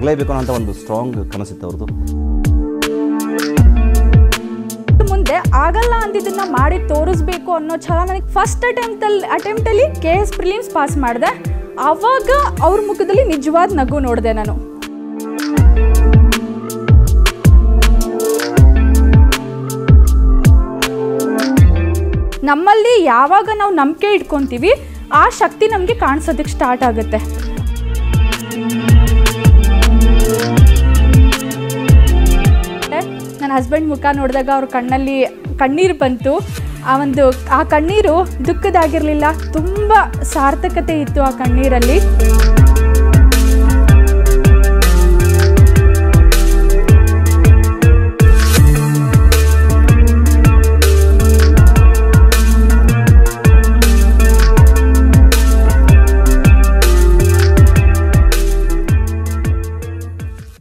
ಆಗಲೇಬೇಕು ಅನ್ನೋ ಒಂದು ಸ್ಟ್ರಾಂಗ್ ಕನಸಿತ್ತು ಅವ್ರದ್ದು ಮುಂದೆ ಆಗಲ್ಲ ಅಂದಿದ್ದನ್ನ ಮಾಡಿ ತೋರಿಸ್ಬೇಕು ಅನ್ನೋ ಛಲ ನನಗೆ ಫಸ್ಟ್ ಅಟೆಂಪ್ಟಲ್ಲಿ ಅಟೆಂಪ್ಟಲ್ಲಿ ಕೆ ಎಸ್ ಪ್ರಿಲಿಮ್ಸ್ ಪಾಸ್ ಮಾಡಿದೆ ಆವಾಗ ಅವ್ರ ಮುಖದಲ್ಲಿ ನಿಜವಾದ ನಗು ನೋಡಿದೆ ನಾನು ನಮ್ಮಲ್ಲಿ ಯಾವಾಗ ನಾವು ನಂಬಿಕೆ ಇಟ್ಕೊತೀವಿ ಆ ಶಕ್ತಿ ನಮಗೆ ಕಾಣಿಸೋದಕ್ಕೆ ಸ್ಟಾರ್ಟ್ ಆಗುತ್ತೆ ನನ್ನ ಹಸ್ಬೆಂಡ್ ಮುಖ ನೋಡಿದಾಗ ಅವ್ರ ಕಣ್ಣಲ್ಲಿ ಕಣ್ಣೀರು ಬಂತು ಆ ಒಂದು ಆ ಕಣ್ಣೀರು ದುಃಖದಾಗಿರಲಿಲ್ಲ ತುಂಬ ಸಾರ್ಥಕತೆ ಇತ್ತು ಆ ಕಣ್ಣೀರಲ್ಲಿ